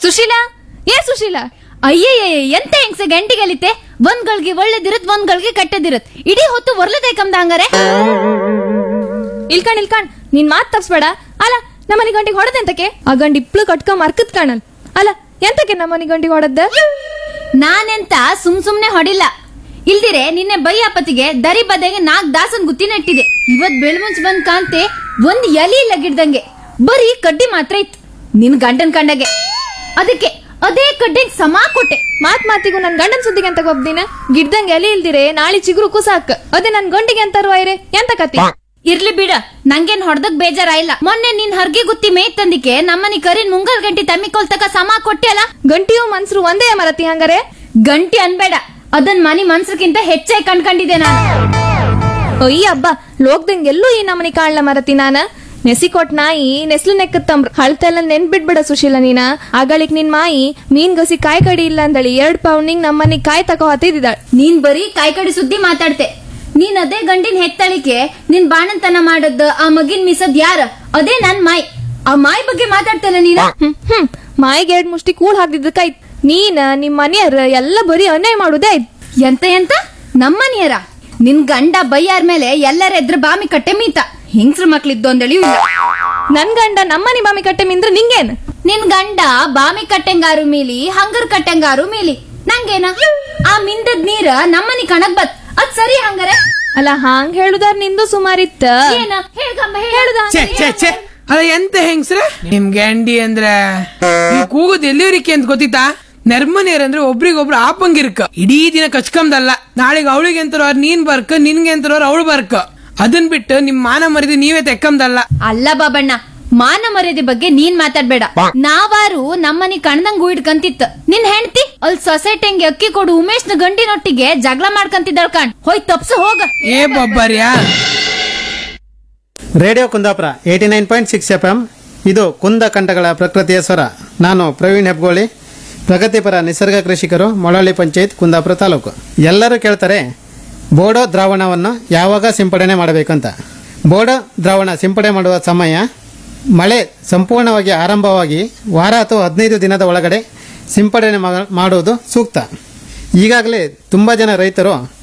ಸುಶೀಲಾ ಏ ಸುಶೀಲಾ ಅಯ್ಯಯ್ಯ ಎಂತ ಹೆಂಗ್ಸ ಗಂಟಿಗಲಿತೆ ಒಂದ್ ಗಳಿಗೆ ಒಳ್ಳೇದಿರತ್ ಒಂದ್ ಗಳಿಗೆ ಕೆಟ್ಟದಿರತ್ ಇಡೀ ಹೊತ್ತು ಒರ್ಲದೆ ಕಮ್ದ ಹಂಗಾರೆ ಇಲ್ಕಣ್ ಇಲ್ಕಣ್ ನಿನ್ ಮಾತ್ ತಪ್ಸ್ಬೇಡ ಅಲ್ಲ ನಮ್ಮನಿ ಗಂಟಿಗೆ ಹೊಡೆದೆಂತಕ್ಕೆ ಆ ಗಂಡಿ ಇಪ್ಳು ಕಟ್ಕ ಮರ್ಕತ್ ಕಾಣಲ್ ಅಲ್ಲ ಎಂತಕ್ಕೆ ನಮ್ಮನಿ ಗಂಟಿಗೆ ಹೊಡೆದ ನಾನೆಂತ ಸುಮ್ ಸುಮ್ನೆ ಹೊಡಿಲ್ಲ ಇಲ್ದಿರೆ ನಿನ್ನೆ ಬೈಯಪ್ಪತಿಗೆ ದರಿ ಬದೆಗೆ ನಾಕ್ ದಾಸನ್ ಗುತ್ತಿ ನೆಟ್ಟಿದೆ ಇವತ್ ಬೆಳ್ಮುಂಚ್ ಬಂದ್ ಕಾಂತೆ ಒಂದ್ ಎಲಿ ಇಲ್ಲ ಗಿಡ್ದಂಗೆ ಬರೀ ಕಡ್ಡಿ ಮಾತ್ರ ಇತ್ತು ನಿನ್ ಗಂಡನ್ ಕಂಡಗೆ ಅದಕ್ಕೆ ಅದೇ ಕಡ್ಡಿಗ್ ಸಮ ಕೊಟ್ಟೆ ಮಾತ್ ಮಾತಿಗೂ ನನ್ ಗಂಡನ್ ಸುದ್ದಿಗೆ ಅಂತ ಒಬ್ದಿನ ಗಿಡ್ದಂಗೆ ಎಲೆ ಇಲ್ದಿರೆ ನಾಳೆ ಚಿಗುರು ಕುಸಾಕ್ ಅದೇ ನನ್ ಗಂಡಿಗೆ ಅಂತ ಇರೆ ಎಂತ ಕತಿ ಇರ್ಲಿ ಬಿಡ ನಂಗೇನ್ ಹೊಡ್ದಕ್ ಬೇಜಾರಾಯಿಲ್ಲ ಮೊನ್ನೆ ನಿನ್ ಹರ್ಗೆ ಗುತ್ತಿ ಮೇಯ್ತ್ ತಂದಿಕೆ ನಮ್ಮನಿ ಕರಿನ್ ಮುಂಗಲ್ ಗಂಟಿ ತಮ್ಮಿಕೊಲ್ ತಕ ಸಮ ಕೊಟ್ಟೆಲ್ಲ ಗಂಟಿಯು ಮನ್ಸರು ಒಂದೇ ಮರತಿ ಹಂಗಾರೆ ಗಂಟಿ ಅನ್ಬೇಡ ಅದನ್ ಮನಿ ಮನ್ಸಕ್ಕಿಂತ ಹೆಚ್ಚಾಗಿ ಕಂಡ್ಕೊಂಡಿದ್ದೆ ನಾನು ಅಯ್ಯ ಹಬ್ಬ ಲೋಕ್ದಂಗ್ ಎಲ್ಲೂ ಈ ನಮನಿ ಕಾಣ್ಲ ಮರತಿ ನಾನ ನೆಸಿಕೊಟ್ ನಾಯಿ ನೆಸ್ಲು ನೆಕ್ಕತ್ತಂಬ್ರ ಹಳ್ತೆಲ್ಲ ನೆನ್ಬಿಡ್ಬಿಡ ಸುಶೀಲ ನೀನ ಆಗಳಿಕ್ ನಿನ್ ಮಾಯಿ ಮೀನ್ ಗಸಿ ಕಾಯಿ ಕಡಿ ಇಲ್ಲ ಅಂದಳಿ ಎರಡ್ ಪೌಂಡಿಂಗ್ ನಮ್ಮನಿ ಕಾಯಿ ತಕೋ ಹತ್ತಿದ್ದಾಳ ನೀನ್ ಬರೀ ಕಾಯಿ ಕಡಿ ಸುದ್ದಿ ಮಾತಾಡ್ತೆ ನೀನ್ ಅದೇ ಗಂಡಿನ ಹೆತ್ತಳಿಕೆ ನಿನ್ ಬಾಣಂತನ ಮಾಡದ್ ಆ ಮಗಿನ್ ಮಿಸದ್ ಯಾರ ಅದೇ ನನ್ ಮಾಯ್ ಆ ಮಾಯ್ ಬಗ್ಗೆ ಮಾತಾಡ್ತೇನೆ ನೀನ ಹ್ಮ್ ಹ್ಮ್ ಮಾಯಿಗೆ ಎರಡ್ ಮುಷ್ಟಿ ಕೂಳ್ ಹಾಕ್ದಿದ್ದಕ್ಕಾಯ್ತ್ ನೀನ ನಿಮ್ ಮನೆಯವ್ರ ಎಲ್ಲ ಬರೀ ಅನ್ಯಾಯ ಮಾಡುದೇ ಆಯ್ತ್ ಎಂತ ಎಂತ ನಮ್ಮನಿಯರ ನಿನ್ ಗಂಡ ಬೈಯಾರ್ ಮೇಲೆ ಎಲ್ಲರ ಎದ್ರ ಬಾಮಿ ಕಟ್ಟೆ ಮೀತ ಹಿಂಗ್ಸ್ರ ಮಕ್ಳಿದ್ದು ಅಂದಳಿಯೂ ಇಲ್ಲ ನನ್ ಗಂಡ ನಮ್ಮನಿ ಬಾಮಿ ಕಟ್ಟೆ ಮಿಂದ್ರ ನಿಂಗೇನ್ ನಿನ್ ಗಂಡ ಬಾಮಿ ಕಟ್ಟೆಂಗಾರು ಮೀಲಿ ಹಂಗರ್ ಕಟ್ಟೆಂಗಾರು ಮೀಲಿ ನಂಗೇನ ಆ ಮಿಂದದ್ ನೀರ ನಮ್ಮನಿ ಕಣಕ್ ಬತ್ ಅದ್ ಸರಿ ಹಂಗಾರೆ ಅಲ್ಲ ಹಾಂಗ್ ಹೇಳುದಾರ್ ನಿಂದು ಸುಮಾರಿತ್ತ ಏನ ಹೇಳ್ಗಮ್ಮ ಹೇಳುದ ಛೇ ಛೇ ಛೇ ಅದ ಎಂತ ಹೆಂಗ್ಸ್ರ ನಿಮ್ ಗ್ಯಾಂಡಿ ಅಂದ್ರೆ ನೀವು ಕೂಗುದು ಎಲ್ಲಿವರಿಕೆ ಅಂತ ಗೊತ್ತಿತ್ತಾ ನೆರ್ಮನೇರ್ ಅಂದ್ರೆ ಒಬ್ರಿಗೊಬ್ರು ಆಪಂಗಿರ್ಕ ಇಡೀ ದಿನ ಕಚ್ಕಂದಲ್ಲ ನಾಳೆಗೆ ಅವಳಿಗೆ ಅಂತರೋ ನೀನ್ ಬರ್ಕ ನಿನ್ಗೆ ಅಂತರೋ ಅವಳು ಬರ್ಕ ಅದನ್ ಬಿಟ್ಟು ನಿಮ್ ಮಾನ ಮರಿದು ನೀವೇ ತೆಕ್ಕಂದಲ್ಲ ಅಲ್ಲ ಬಾಬಣ್ಣ ಮಾನ ಮರ್ಯಾದೆ ಬಗ್ಗೆ ನೀನ್ ಮಾತಾಡ್ಬೇಡ ನಾವಾರು ನಮ್ಮನಿ ಕಣ್ದಂಗ್ ಇಡ್ಕಂತಿತ್ತು ನಿನ್ ಹೆಂಡತಿ ಅಲ್ಲಿ ಸೊಸೈಟಿಂಗ್ ಅಕ್ಕಿ ಕೊಡು ಉಮೇಶ್ನ ಗಂಡಿನೊಟ್ಟಿಗೆ ಜಗಳ ಮಾಡ್ಕಂತಿದ್ದಾಳ ಕಣ್ ಹೋಯ್ ತಪ್ಸು ಹೋಗ ಏ ಬಬ್ಬರ್ಯಾ Radio Kundapura eighty nine point six F M ಇದು ಕುಂದ ಕಂಠಗಳ ಪ್ರಕೃತಿಯ ಸ್ವರ ನಾನು ಪ್ರವೀಣ್ ಹೆಬ್ಗೋಳಿ ಪ್ರಗತಿಪರ ನಿಸರ್ಗ ಕೃಷಿಕರು ಮೊಳಲಿ ಪಂಚಾಯತ್ ಕುಂದಾಪುರ ತಾಲೂಕು ಎಲ್ಲರೂ ಕೇಳ್ತಾರೆ ಬೋಡೋ ದ್ರಾವಣವನ್ನು ಯಾವಾಗ ಸಿಂಪಡಣೆ ಮಾಡಬೇಕಂತ ಬೋಡೋ ದ್ರಾವಣ ಸಿಂಪಡಣೆ ಮಾಡುವ ಸಮಯ ಮಳೆ ಸಂಪೂರ್ಣವಾಗಿ ಆರಂಭವಾಗಿ ವಾರ ಅಥವಾ ಹದಿನೈದು ದಿನದ ಒಳಗಡೆ ಸಿಂಪಡಣೆ ಮಾ- ಮಾಡುವುದು ಸೂಕ್ತ ಈಗಾಗಲೇ ತುಂಬ ಜನ ರೈತರು